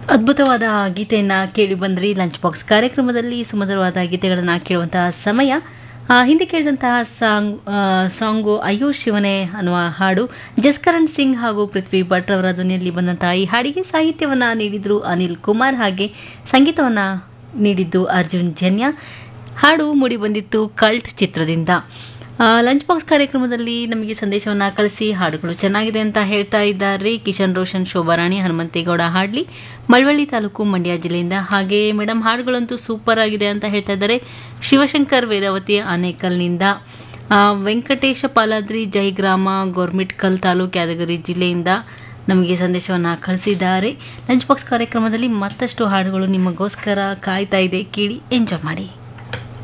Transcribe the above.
ಅದ್ಭುತವಾದ ಗೀತೆಯನ್ನು ಕೇಳಿ ಬಂದ್ರಿ ಲಂಚ್ ಬಾಕ್ಸ್ ಕಾರ್ಯಕ್ರಮದಲ್ಲಿ ಸುಮಧುರವಾದ ಗೀತೆಗಳನ್ನು ಕೇಳುವಂತಹ ಸಮಯ ಆ, ಹಿಂದೆ ಕೇಳಿದಂತಹ ಸಾಂಗ್ ಆ, ಸಾಂಗು ಅಯ್ಯೋ ಶಿವನೇ ಅನ್ನುವ ಹಾಡು ಜಸ್ಕರಣ್ ಸಿಂಗ್ ಹಾಗೂ ಪೃಥ್ವಿ ಭಟ್ ಅವರ ಧ್ವನಿಯಲ್ಲಿ ಬಂದಂತಹ ಈ ಹಾಡಿಗೆ ಸಾಹಿತ್ಯವನ್ನು ನೀಡಿದ್ರು ಅನಿಲ್ ಕುಮಾರ್ ಹಾಗೆ ಸಂಗೀತವನ್ನು ನೀಡಿದ್ದು ಅರ್ಜುನ್ ಜನ್ಯ ಹಾಡು ಮೂಡಿ ಬಂದಿತ್ತು ಕಲ್ಟ್ ಚಿತ್ರದಿಂದ ಆ, ಲಂಚ್ ಬಾಕ್ಸ್ ಕಾರ್ಯಕ್ರಮದಲ್ಲಿ ನಮಗೆ ಸಂದೇಶವನ್ನು ಕಳಿಸಿ ಹಾಡುಗಳು ಚೆನ್ನಾಗಿದೆ ಅಂತ ಹೇಳ್ತಾ ಇದ್ದಾರೆ ಕಿಶನ್ ರೋಷನ್ ಶೋಭಾರಾಣಿ ಹನುಮಂತೇಗೌಡ ಹಾಡ್ಲಿ ಮಳವಳ್ಳಿ ತಾಲೂಕು ಮಂಡ್ಯ ಜಿಲ್ಲೆಯಿಂದ ಹಾಗೆ ಮೇಡಮ್ ಹಾಡುಗಳಂತೂ ಸೂಪರ್ ಆಗಿದೆ ಅಂತ ಹೇಳ್ತಾ ಇದ್ದಾರೆ ಶಿವಶಂಕರ್ ವೇದಾವತಿ ಆನೇಕಲ್ನಿಂದ ಆ, ವೆಂಕಟೇಶ ಪಾಲಾದ್ರಿ ಜೈಗ್ರಾಮ ಗೋರ್ಮಿಟ್ಕಲ್ ತಾಲೂಕು ಯಾದಗಿರಿ ಜಿಲ್ಲೆಯಿಂದ ನಮಗೆ ಸಂದೇಶವನ್ನು ಕಳಿಸಿದ್ದಾರೆ ಲಂಚ್ ಬಾಕ್ಸ್ ಕಾರ್ಯಕ್ರಮದಲ್ಲಿ ಮತ್ತಷ್ಟು ಹಾಡುಗಳು ನಿಮಗೋಸ್ಕರ ಕಾಯ್ತಾ ಇದೆ ಕೇಳಿ ಎಂಜಾಯ್ ಮಾಡಿ